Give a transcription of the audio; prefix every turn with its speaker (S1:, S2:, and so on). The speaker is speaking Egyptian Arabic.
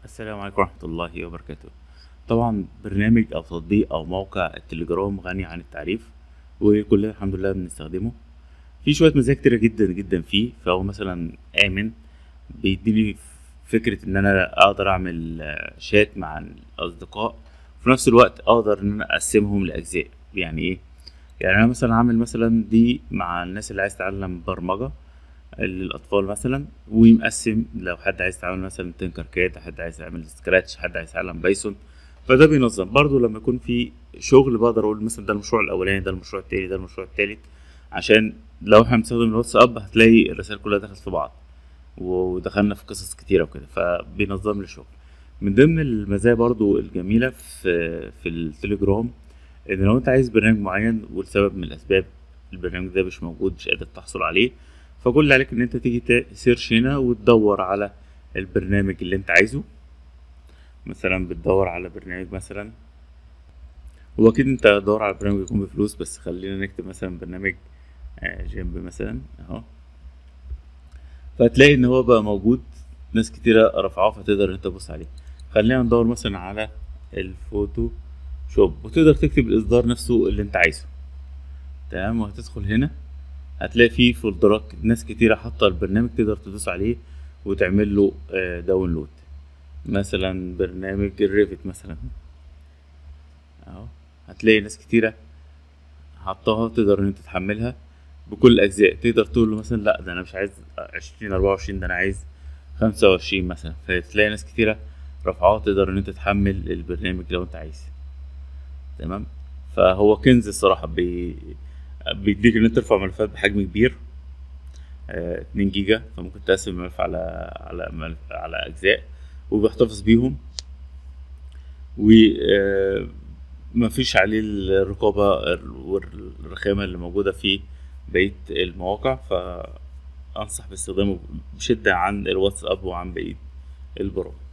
S1: السلام عليكم ورحمة الله وبركاته طبعا برنامج أو تطبيق أو موقع التليجرام غني عن التعريف وكلنا الحمد لله بنستخدمه في شوية مزايا كتيرة جدا جدا فيه فهو مثلا آمن بيديني فكرة إن أنا أقدر أعمل آه، شات مع الأصدقاء في نفس الوقت أقدر إن أنا أقسمهم لأجزاء يعني إيه؟ يعني أنا مثلا عامل مثلا دي مع الناس اللي عايز تتعلم برمجة للأطفال مثلا ومقسم لو حد عايز يتعامل مثلا تنكر كاد حد عايز يعمل سكراتش حد عايز يتعلم بايثون فده بينظم برضو لما يكون في شغل بقدر اقول مثلا ده المشروع الاولاني ده المشروع التاني ده المشروع التالت عشان لو احنا بنستخدم الواتساب هتلاقي الرسائل كلها دخلت في بعض ودخلنا في قصص كتيرة وكده فبينظم لي الشغل من ضمن المزايا برضو الجميلة في في التليجرام ان لو انت عايز برنامج معين ولسبب من الاسباب البرنامج ده مش موجود مش قادر تحصل عليه فكل اللي عليك ان انت تيجي تسيرش هنا وتدور على البرنامج اللي انت عايزه مثلا بتدور على برنامج مثلا هو اكيد انت هتدور على برنامج يكون بفلوس بس خلينا نكتب مثلا برنامج آه، جيمب مثلا اهو فهتلاقي ان هو بقى موجود ناس كتيرة رفعوه فتقدر ان انت تبص عليه خلينا ندور مثلا على الفوتو شوب وتقدر تكتب الاصدار نفسه اللي انت عايزه تمام وهتدخل هنا هتلاقي فيه فولدرات ناس كتيرة حاطة البرنامج تقدر تدوس عليه وتعمل له آه، داونلود مثلا برنامج الريفت مثلا اهو هتلاقي ناس كتيرة حطاها تقدر ان انت تحملها بكل الاجزاء تقدر تقول له مثلا لا ده انا مش عايز عشرين اربعة وعشرين ده انا عايز خمسة وعشرين مثلا فتلاقي ناس كتيرة رفعوها تقدر ان انت تحمل البرنامج لو انت عايز تمام فهو كنز الصراحة بي... بيديك ان انت ترفع ملفات بحجم كبير آه، 2 جيجا فممكن تقسم الملف على على ملف على اجزاء وبيحتفظ بيهم و آه، مفيش عليه الرقابة والرخامة اللي موجودة في بقية المواقع فأنصح باستخدامه بشدة عن الواتساب وعن بقية البرامج